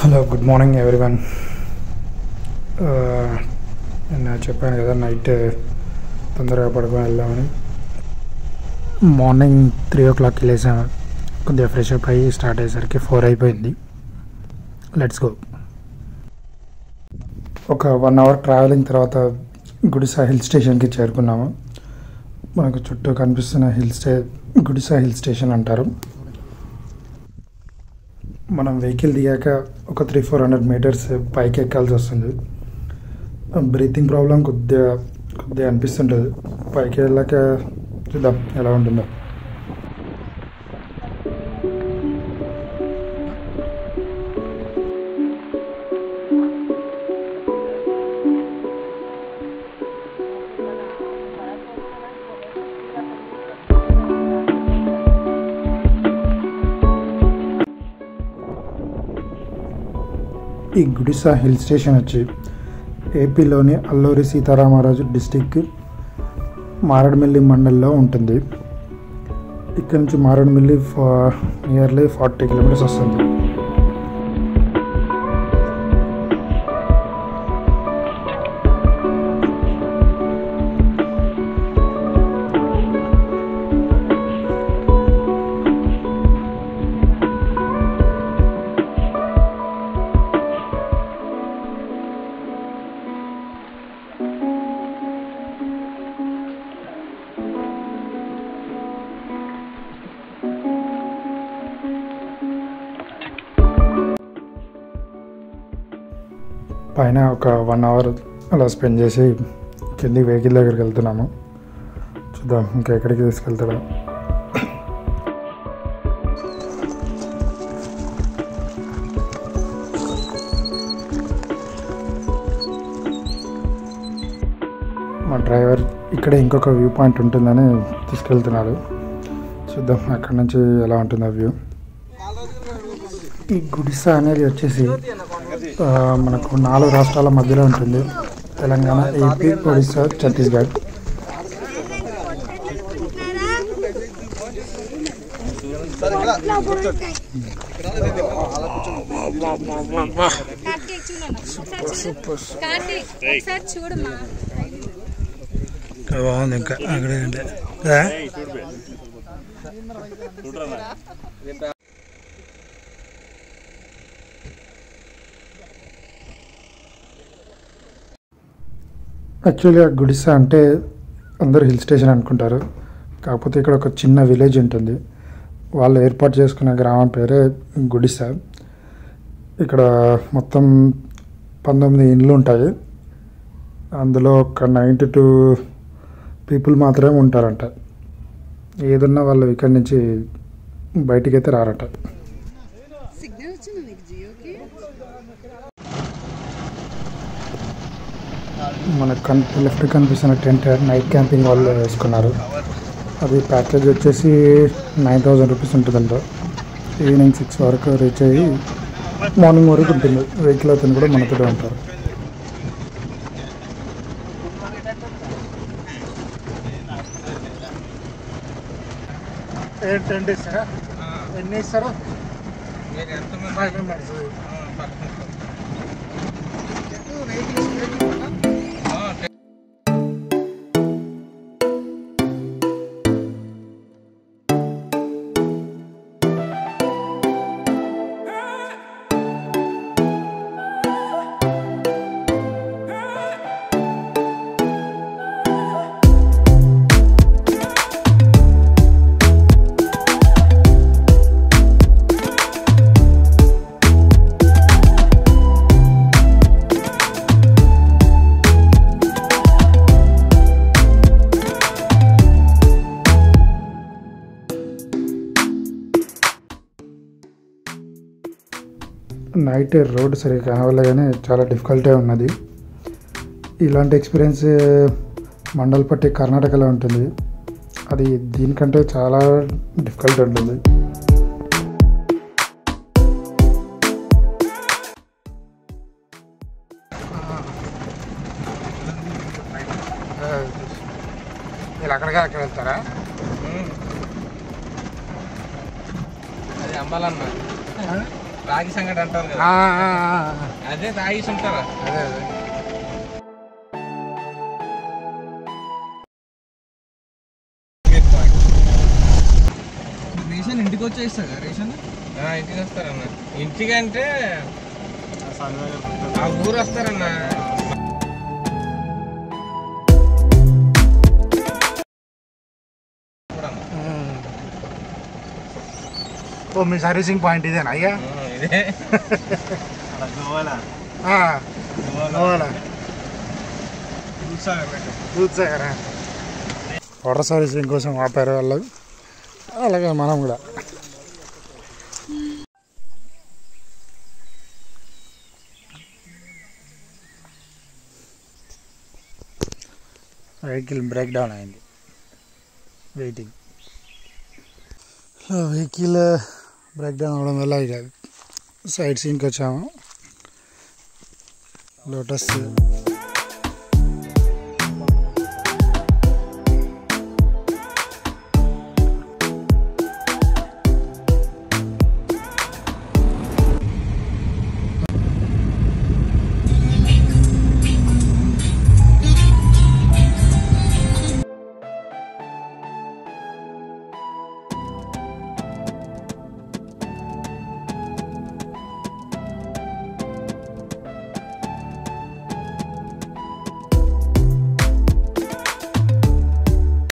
hello good morning everyone నేను చెప్పాను కదా నైట్ తొందరగా పడుకొని వెళ్దామని మార్నింగ్ త్రీ ఓ క్లాక్కి లేసాను కొద్దిగా ఫ్రెష్ అప్ అయ్యి స్టార్ట్ అయ్యేసరికి ఫోర్ అయిపోయింది లెట్స్ గో ఒక వన్ అవర్ ట్రావెలింగ్ తర్వాత గుడిసా హిల్ స్టేషన్కి చేరుకున్నాము మనకు చుట్టూ కనిపిస్తున్న హిల్ స్టే గుడిసా హిల్ స్టేషన్ అంటారు మనం వెహికల్ దిగాక ఒక త్రీ ఫోర్ హండ్రెడ్ మీటర్స్ పైకి ఎక్కాల్సి వస్తుంది బ్రీతింగ్ ప్రాబ్లం కొద్దిగా కొద్దిగా అనిపిస్తుంటుంది పైకి వెళ్ళాక చూద్దాం ఎలా ఉంటుందో ఈ గుడిసా హిల్ స్టేషన్ వచ్చి ఏపీలోని అల్లూరి సీతారామరాజు డిస్టిక్ మారేడుమిల్లి మండల్లో ఉంటుంది ఇక్కడ నుంచి మారేడుమిల్లి ఫా నియర్లీ ఫార్టీ కిలోమీటర్స్ వస్తుంది పైన ఒక వన్ అవర్ అలా స్పెండ్ చేసి కింది వెహికల్ దగ్గరికి వెళ్తున్నాము చూద్దాం ఇంకా ఎక్కడికి తీసుకెళ్తాడో మా డ్రైవర్ ఇక్కడే ఇంకొక వ్యూ పాయింట్ ఉంటుందని తీసుకెళ్తున్నాడు చూద్దాం అక్కడ నుంచి ఎలా ఉంటుందో వ్యూ ఈ గుడిసా అనేది వచ్చేసి ఆ, మనకు నాలుగు రాష్ట్రాల మధ్యలో ఉంటుంది తెలంగాణ ఏపీ ఒడిశా ఛత్తీస్గఢ్ కార్తీక్ ఒకసారి చూడమ్మా ఇక్కడ బాగుంది ఇంకా అక్కడ ఏంటి యాక్చువల్గా గుడిసా అంటే అందరూ హిల్ స్టేషన్ అనుకుంటారు కాకపోతే ఇక్కడ ఒక చిన్న విలేజ్ ఉంటుంది వాళ్ళు ఏర్పాటు చేసుకున్న గ్రామం పేరే గుడిసా ఇక్కడ మొత్తం పంతొమ్మిది ఇండ్లు ఉంటాయి అందులో ఒక నైంటీ టూ పీపుల్ మాత్రమే ఉంటారంట ఏదన్నా వాళ్ళు ఇక్కడి నుంచి బయటికి అయితే రారట సిగ్నల్ వచ్చింది నీకు జియోకి మనకు కన్ లెఫ్ట్ కనిపిస్తున్న టెంట్ నైట్ క్యాంపింగ్ వాళ్ళు వేసుకున్నారు అది ప్యాకేజ్ వచ్చేసి నైన్ థౌజండ్ రూపీస్ ఉంటుందంట ఈవినింగ్ సిక్స్ వరకు రీచ్ అయ్యి మార్నింగ్ వరకు ఉంటుంది వెహికల్ అతను కూడా మనతోనే ఉంటారు ఏంటండి సార్ ఎన్ని ఇస్తారు ఫైవ్ మెంబర్స్ నైట్ రోడ్ సరిగ్గా కనవలేగానే చాలా డిఫికల్టే ఉన్నది ఇలాంటి ఎక్స్పీరియన్స్ మండల్పట్టి కర్ణాటకలో ఉంటుంది అది దీనికంటే చాలా డిఫికల్ట్ ఉంటుంది మీరు అక్కడికి అక్కడ వెళ్తారా అది అంబాలన్న రాగి సంగటి అంటారు కదా ఆ, ఆ, ఆ, అదే తాగేసి ఉంటారా అదే అదే రేషన్ ఇంటికి వచ్చేస్తా రేషన్ ఆ, ఇంటికి వస్తారన్న ఇంటికంటే ఆ ఊరు వస్తారన్న ఓ మీ సర్వీసింగ్ పాయింట్ ఇదేనా అయ్యా ఆ, ఇదే ఆ, గోవాలా దూద్సాగరా వాటర్ సర్వీసింగ్ కోసం ఆపారు వాళ్ళు అలాగే మనం కూడా వెహికల్ బ్రేక్ డౌన్ అయింది వెయిటింగ్ వెహికల్ బ్రేక్ డౌన్ అవడం వల్ల ఇక సైడ్ సీన్కి వచ్చాము లోటస్